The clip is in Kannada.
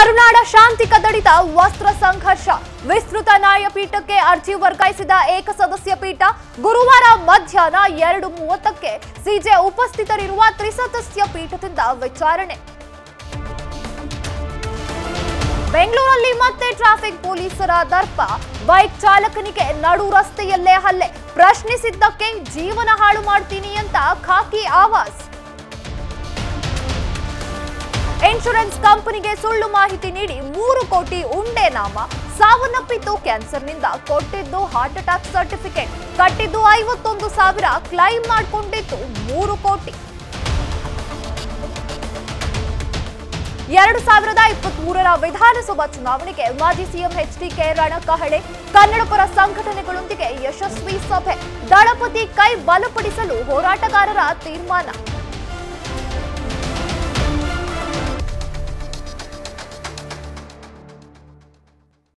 ಕರುನಾಡ ಶಾಂತಿ ಕದಡಿದ ವಸ್ತ್ರ ಸಂಘರ್ಷ ವಿಸ್ತೃತ ನ್ಯಾಯಪೀಠಕ್ಕೆ ಅರ್ಜಿ ವರ್ಗಾಯಿಸಿದ ಏಕಸದಸ್ಯ ಪೀಠ ಗುರುವಾರ ಮಧ್ಯಾಹ್ನ ಎರಡು ಮೂವತ್ತಕ್ಕೆ ಸಿಜೆ ಉಪಸ್ಥಿತರಿರುವ ತ್ರಿಸದಸ್ಯ ಪೀಠದಿಂದ ವಿಚಾರಣೆ ಬೆಂಗಳೂರಲ್ಲಿ ಮತ್ತೆ ಟ್ರಾಫಿಕ್ ಪೊಲೀಸರ ದರ್ಪ ಬೈಕ್ ಚಾಲಕನಿಗೆ ನಡು ರಸ್ತೆಯಲ್ಲೇ ಹಲ್ಲೆ ಪ್ರಶ್ನಿಸಿದ್ದಕ್ಕೆ ಜೀವನ ಹಾಳು ಮಾಡ್ತೀನಿ ಅಂತ ಖಾಕಿ ಆವಾಸ್ ಇನ್ಶೂರೆನ್ಸ್ ಕಂಪನಿಗೆ ಸುಳ್ಳು ಮಾಹಿತಿ ನೀಡಿ ಮೂರು ಕೋಟಿ ಉಂಡೆ ನಾಮ ಸಾವನ್ನಪ್ಪಿದ್ದು ಕ್ಯಾನ್ಸರ್ನಿಂದ ಕೊಟ್ಟಿದ್ದು ಹಾರ್ಟ್ ಅಟ್ಯಾಕ್ ಸರ್ಟಿಫಿಕೇಟ್ ಕಟ್ಟಿದ್ದು ಐವತ್ತೊಂದು ಸಾವಿರ ಕ್ಲೈಮ್ ಮಾಡಿಕೊಂಡಿದ್ದು ಮೂರು ಕೋಟಿ ಎರಡು ಸಾವಿರದ ಇಪ್ಪತ್ತ್ ಮೂರರ ವಿಧಾನಸಭಾ ಚುನಾವಣೆಗೆ ಮಾಜಿ ಸಿಎಂ ಎಚ್ಡಿಕೆ ರಣಕಹಳೆ ಕನ್ನಡಪರ ಸಂಘಟನೆಗಳೊಂದಿಗೆ ಯಶಸ್ವಿ ಸಭೆ ದಳಪತಿ ಕೈ ಬಲಪಡಿಸಲು ಹೋರಾಟಗಾರರ ತೀರ್ಮಾನ